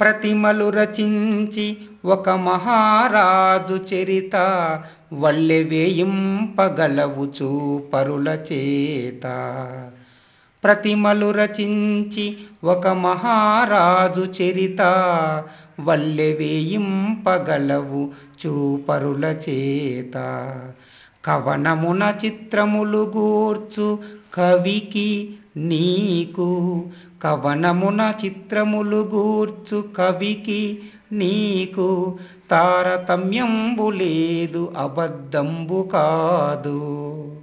ప్రతిమలు రచించి ఒక మహారాజు చరిత వల్లె వేయింపగలవు చూపరుల చేత ప్రతిమలు రచించి ఒక మహారాజు చరిత వల్లె వేయింపగలవు చూపరుల చేత కవనమున చిత్రములు గూర్చు కవికి నీకు కవనమున చిత్రములు గూర్చు కవికి నీకు తారతమ్యంబు లేదు అబద్ధంబు కాదు